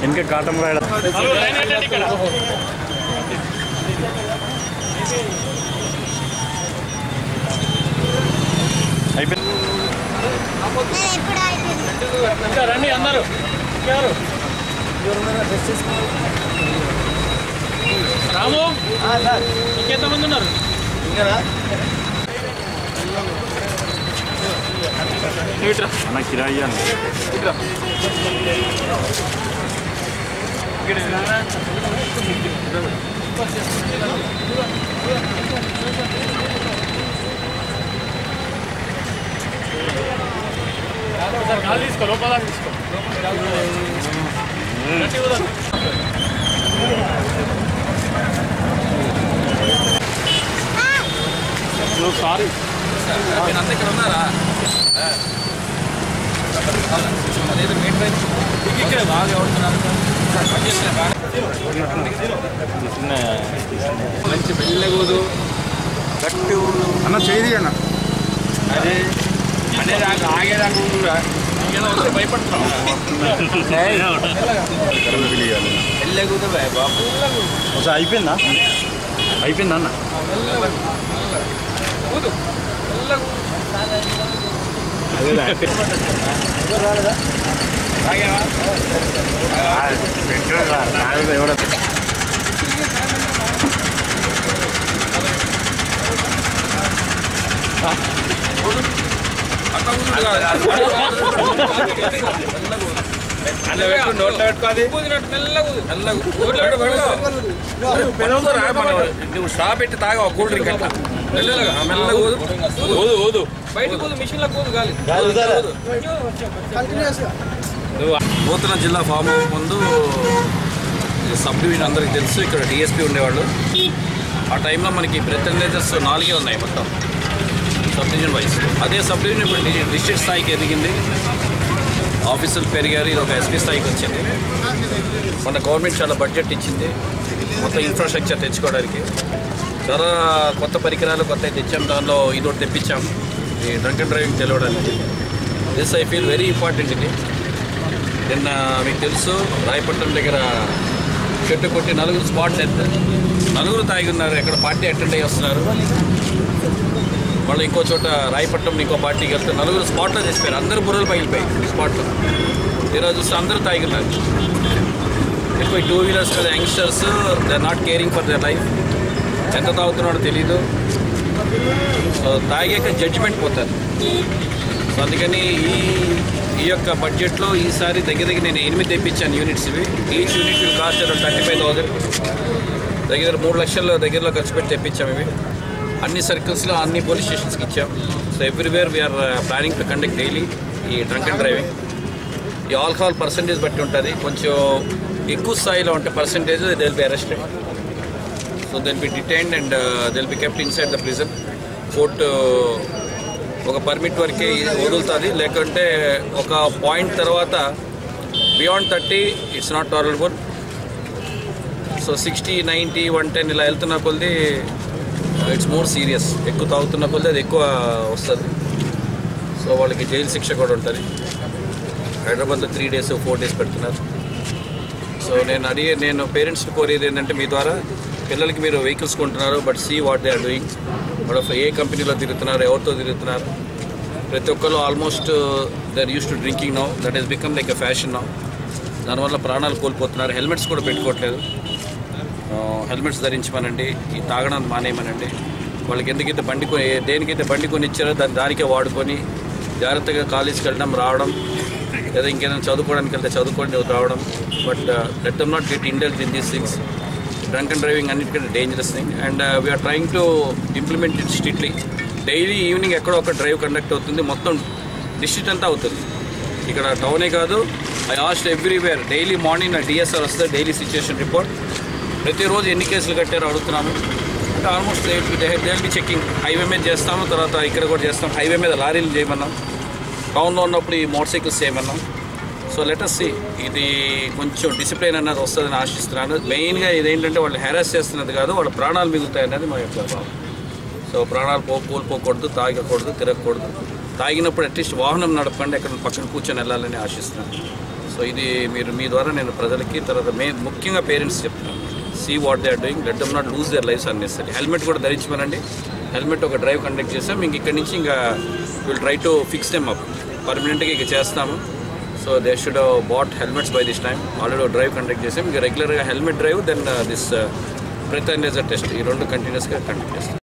ఇంకా కాటం రాయడం అయిపోయింది ఇంకా రండి అందరూ ఎవరు రాము ఇంకెంతమంది ఉన్నారు ఇట్రా అన్న కిరాయి అని ఇట్రా గాలి తీసుకో లోపల తీసుకో గట్టి ఊదరు. సారీ అంతా ఇక్కడ ఉన్నారా అదేదో మెయిన్ రైన్ ఇక్కడ బాగా ఎవరుతున్నారు మంచి వెళ్ళకూడదు గట్టి ఊరు అన్న చేయి అన్న అదే అదే దాకా ఆగేదాకా ఊరురా ఏదో వస్తే భయపడుతున్నాం వెళ్ళకూడదు బాబు ఒకసారి అయిపోయిందా అయిపోయిందా అన్న ఊదు ఆగేవా ఎవడ అట్లా ఊదు కాదు. అట్లా పెట్టు, నోట్లో పెట్టుకోది. మెల్లగా ఊదు. నోట్లో పెట్టు, మెల్లగా. పెరుగుతారా మనం? నువ్వు స్టాప్ పెట్టి తాగా కూల్ డ్రింక్ అట్లా మెల్లగా మెల్లగా ఊదు ఊదు ఊదు బయట ఊదు మిషన్ లో ఊదు గాలి నూతన జిల్లా ఫామ్ హౌస్ ముందు సబ్ డివిజన్ అందరికి తెలుసు ఇక్కడ డిఎస్పీ ఉండేవాళ్ళు ఆ టైంలో మనకి ప్రతినిధులు నాలుగే ఉన్నాయి మొత్తం సబ్ డివిజన్ వైజ్ అదే సబ్ డివిజన్ ఇప్పుడు డి- డిస్ట్రిక్ట్ స్థాయికి ఎదిగింది ఆఫీసులు పెరిగారు ఇది ఒక ఎస్పీ స్థాయికి వచ్చింది మన గవర్నమెంట్ చాలా బడ్జెట్ ఇచ్చింది మొత్తం ఇన్ఫ్రాస్ట్రక్చర్ తెచ్చుకోవడానికి చాలా కొత్త పరికరాలు కొత్త తెచ్చాం దానిలో ఇది ఒకటి తెప్పించాం ఈ డ్రంక్ అండ్ డ్రైవింగ్ తెలవడానికి this I feel very important ఇది నిన్న మీకు తెలుసు రాయపట్నం దగ్గర చెట్టు కొట్టి నలుగురు స్పాట్ డెత్ నలుగురు తాగి ఉన్నారు ఎక్కడ పార్టీ అటెండ్ అయ్యి వస్తున్నారు మళ్ళీ ఇంకో చోట రాయపట్నం ఇంకో పార్టీకి వెళ్తే నలుగురు స్పాట్లో చేసిపోయారు అందరూ బుర్రలు పగిలిపోయాయి స్పాట్లో ఈరోజు చూస్తే అందరూ తాగి ఉన్నారు ఎక్కువ టూ వీలర్స్ మీద youngsters they not caring for their life ఎంత తాగుతున్నాడో తెలీదు సో తాగాక జడ్జిమెంట్ పోతారు సో అందుకని ఈ ఈ యొక్క బడ్జెట్లో ఈసారి దగ్గర దగ్గర నేను ఎనిమిది తెప్పించాను యూనిట్స్ ఇవి each unit will cost around thirty five thousand దగ్గర మూడు లక్షల దగ్గరలో ఖర్చు పెట్టి తెప్పించాం ఇవి అన్ని సర్కిల్స్లో అన్ని పోలీస్ స్టేషన్స్కి ఇచ్చాం so everywhere we're planning to conduct daily ఈ డ్రంక్ అండ్ డ్రైవింగ్ ఈ ఆల్కహాల్ పర్సంటేజ్ బట్టి ఉంటుంది కొంచెం ఎక్కువ స్థాయిలో ఉంటే percentage they'll be arrested so they'll be detained and they'll be kept inside the prison court ఒక పర్మిట్ వరకే వదులుతుంది లేకుంటే ఒక పాయింట్ తర్వాత beyond thirty it's not tolerable so sixty ninety one ten ఇలా వెళ్తున్న కొద్ది ఇట్స్ మోర్ సీరియస్ ఎక్కువ తాగుతున్న కొద్ది అది ఎక్కువ వస్తుంది సో వాళ్ళకి జైలు శిక్ష కూడా ఉంటుంది హైదరాబాద్లో త్రీ డేస్ ఫోర్ డేస్ పెడుతున్నారు సో నేను అడిగే నేను పేరెంట్స్ని కోరేది ఏంటంటే మీ ద్వారా పిల్లలకి మీరు వెహికల్స్ కొంటున్నారు but see what they are doing వాడు ఏ కంపెనీలో తిరుగుతున్నారు ఎవరితో తిరుగుతున్నారు ప్రతి ఒక్కరు almost they're used to drinking now that is become like a fashion now దానివల్ల ప్రాణాలు కోల్పోతున్నారు హెల్మెట్స్ కూడా పెట్టుకోవట్లేదు హెల్మెట్స్ ధరించమనండి ఈ తాగడానికి మానేయమనండి వాళ్ళకి ఎందుకైతే బండి కొని దేనికైతే బండి కొని ఇచ్చారో దాన్ని దానికే వాడుకొని జాగ్రత్తగా కాలేజీకి వెళ్ళడం రావడం లేదా ఇంకేదైనా చదువుకోవడానికి వెళ్తే చదువుకోండి రావడం but let them not get indulge in these things drunk and driving అన్నిటికంటే dangerous thing and we're trying to implement it strictly daily evening ఎక్కడో ఒక డ్రైవ్ కండక్ట్ అవుతుంది మొత్తం డిస్ట్రిక్ట్ అంతా అవుతుంది ఇక్కడ టౌనే కాదు I asked everywhere daily morning నా డిఎస్ఆర్ వస్తుంది డైలీ సిచ్యుయేషన్ రిపోర్ట్ ప్రతిరోజు ఎన్ని కేసులు కట్టారో అడుగుతున్నాము అంటే almost they be checking highway మీద చేస్తాము తర్వాత ఇక్కడ కూడా చేస్తాం హైవే మీద లారీలు చేయమన్నాం టౌన్లో ఉన్నప్పుడు ఈ మోటార్ సైకిల్స్ చేయమన్నాం సో లెటస్ సి ఇది కొంచెం డిసిప్లిన్ అన్నది వస్తుందని ఆశిస్తున్నాను మెయిన్గా ఇదేంటంటే వాళ్ళు హెరాస్ చేస్తున్నది కాదు వాళ్ళ ప్రాణాలు మిగులుతాయి అనేది మా యొక్క భావం సో ప్రాణాలు పో కోల్పోకూడదు తాగకూడదు తిరగకూడదు తాగినప్పుడు అట్లీస్ట్ వాహనం నడపండి ఎక్కడ పక్కన కూర్చొని వెళ్ళాలని ఆశిస్తున్నాను సో ఇది మీరు మీ ద్వారా నేను ప్రజలకి తర్వాత మే ముఖ్యంగా పేరెంట్స్ చెప్తున్నాను see what they are doing let them not lose their lives unnecessary helmet కూడా ధరించమనండి హెల్మెట్ ఒక డ్రైవ్ కండక్ట్ చేస్తాం ఇంక ఇక్కడి నుంచి ఇంకా will try to fix them up పర్మనెంట్గా ఇక చేస్తాము so they should bought helmets by this time already drive conduct చేసాం ఇంకా రెగ్యులర్గా helmet drive then this breathalyser test ఈ రెండు కంటిన్యూస్గా కండక్ట్ చేస్తాం